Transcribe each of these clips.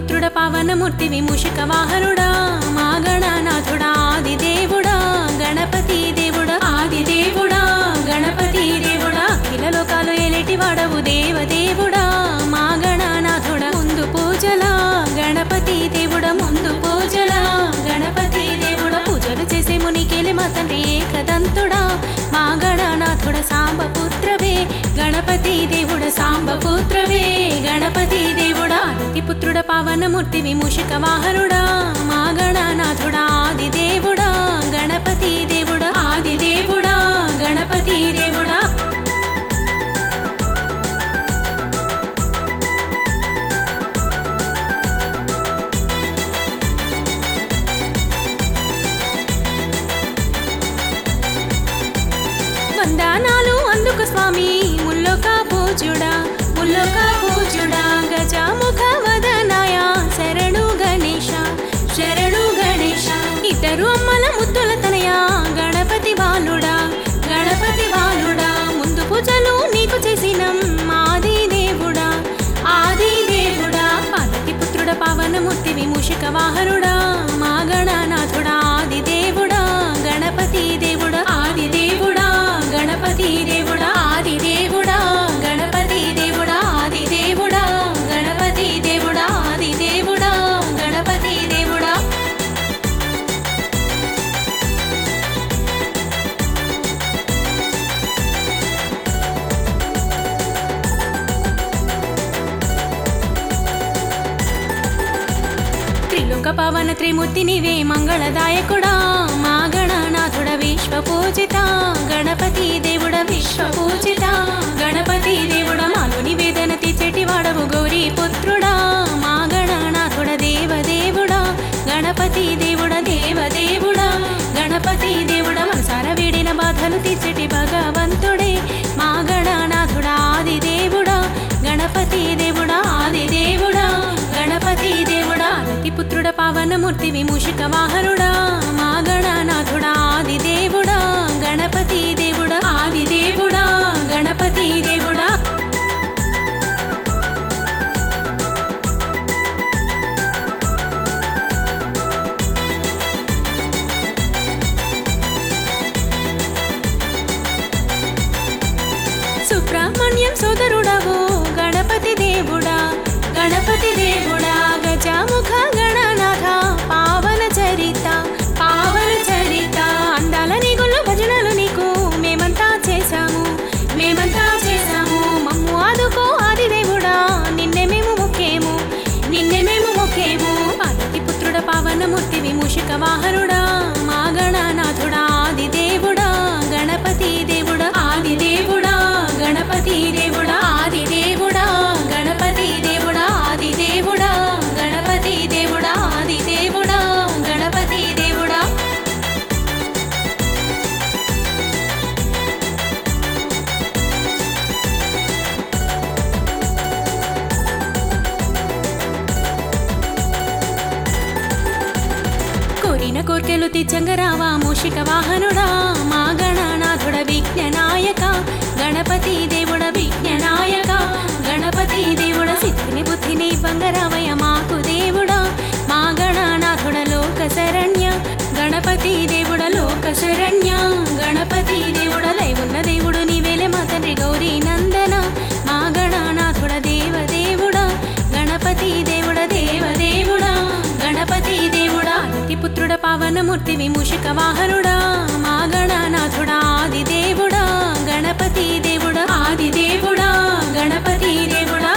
పుత్రుడ పవనమూర్తి విమూషిక వాహనుడా మా గణనాథుడా ఆది దేవుడా గణపతి దేవుడా ఆది దేవుడా గణపతి దేవుడా అఖిల లోకాలు ఏలేటి వాడవు దేవదేవుడా మా గణనాథుడా ముందు పూజల గణపతి దేవుడా ముందు పూజల గణపతి దేవుడా పూజలు చేసే మునికెలి మా తండ్రి ఏకదంతుడా మా గణనాథుడ సాంబ పుత్రవే గణపతి దేవుడ సాంబ పుత్రవే గణపతి దేవుడా ఆదితి పుత్రుడ పవనమూర్తి విమూషిక వాహనుడా మా గణనాథుడా ఆది దేవుడా గణపతి దేవుడా ఆది దేవుడా గణపతి దేవుడా వందనాలు అందుకు స్వామి ముల్లోక పూజుడా ముల్లోక పూజుడా గజముఖ వదనాయ శరణు గణేశ శరణు గణేశ ఇద్దరు అమ్మల ముద్దుల తనయ గణపతి బాలుడా గణపతి బాలుడా ముందు పూజలు నీకు చేసినం ఆది దేవుడా ఆది దేవుడా పార్వతి పుత్రుడ పవనమూర్తి విమూషిక వాహనుడా మా గణనాథుడా ఆది దేవుడా గణపతి దేవుడా ఆది దేవుడా గణపతి దేవుడా ఆది దేవుడా గణపతి దేవుడా ఆది దేవుడా గణపతి దేవుడా ఆది దేవుడా గణపతి దేవుడా త్రిలోక పవన త్రిమూర్తి నీవే మంగళదాయకుడా మా గణనాథుడ విశ్వ పూజిత గణపతి దేవుడ విశ్వ పూజిత గణపతి దేవుడ మాలో నివేదన తీర్చేటి వాడవు గౌరీ పుత్రుడా మా గణనాథుడ దేవదేవుడా గణపతి దేవుడ దేవదేవుడా గణపతి దేవుడ మనసార వీడిన బాధలు తీర్చేటి భగవంతుడే మా గణనాథుడా ఆది దేవుడా గణపతి దేవుడా ఆది దేవుడా గణపతి దేవుడా ఆదితి పుత్రుడ పవనమూర్తి విమూషిక వాహనుడా మా గణనాథుడా ఆది దేవుడా గణపతి దేవుడా ఆది దేవుడా గణపతి దేవుడా సుబ్రహ్మణ్యం సోదరుడవు గణపతి దేవుడా గణపతి దేవుడా గజముఖ గణనాథ పావన చరిత పావన చరిత అందాల నీగులు భజనలు నీకు మేమంతా చేశాము మేమంతా చేశాము మమ్ము ఆదుకో ఆది దేవుడా నిన్నే మేము ముఖ్యము నిన్నే మేము ముఖ్యము పార్వతి పుత్రుడ పావనమూర్తి విమూషిక వాహనుడా మా గణనాథుడా ఆది దేవుడా గణపతి దేవుడా ఆది దేవుడా గణపతి దేవుడా ఆది దేవుడా గణపతి దేవుడా ఆది దేవుడా గణపతి దేవుడా ఆది దేవుడా గణపతి దేవుడా కోరిన కోర్కెలు తిచ్చంగరావా మూషిక వాహనుడా మా గణనాథుడ విజ్ఞనాయక గణపతి దేవుడ విజ్ఞనాయక గణపతి దేవుడ సిద్ధిని బుద్ధిని బంగరావయ మాకు దేవుడా మా గణనాథుడ లోక శరణ్య గణపతి దేవుడ లోక శరణ్య గణపతి దేవుడ దైవున్న దేవుడు నీవేలే మా తండ్రి గౌరీ నందన మా గణనాథుడ దేవదేవుడా గణపతి దేవుడ దేవదేవుడా గణపతి దేవుడా ఆదితి పుత్రుడ పవనమూర్తి విమూషిక వాహనుడా మా గణనాథుడా ఆది దేవుడా గణపతి దేవుడా ఆది దేవుడా గణపతి దేవుడా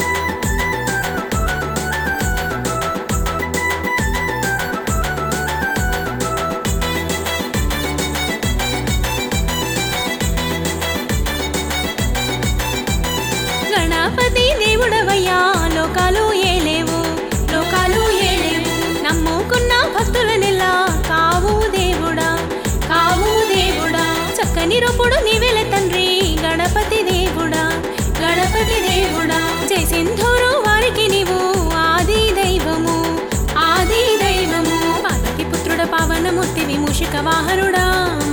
గణపతి దేవుడవయ్యా లోకాలు ఏలేవు లోకాలు ఏలేవు నమ్ముకున్న భక్తులనెల్లా కావు దేవుడా కావు దేవుడా చక్కని రూపుడు నీవెల తండ్రి గణపతి దేవుడా గణపతి దేవుడా జై సింధూరు వారికి నీవు ఆది దైవము ఆది దైవము పార్వతి పుత్రుడ పవనమూర్తి విమూషిక వాహనుడా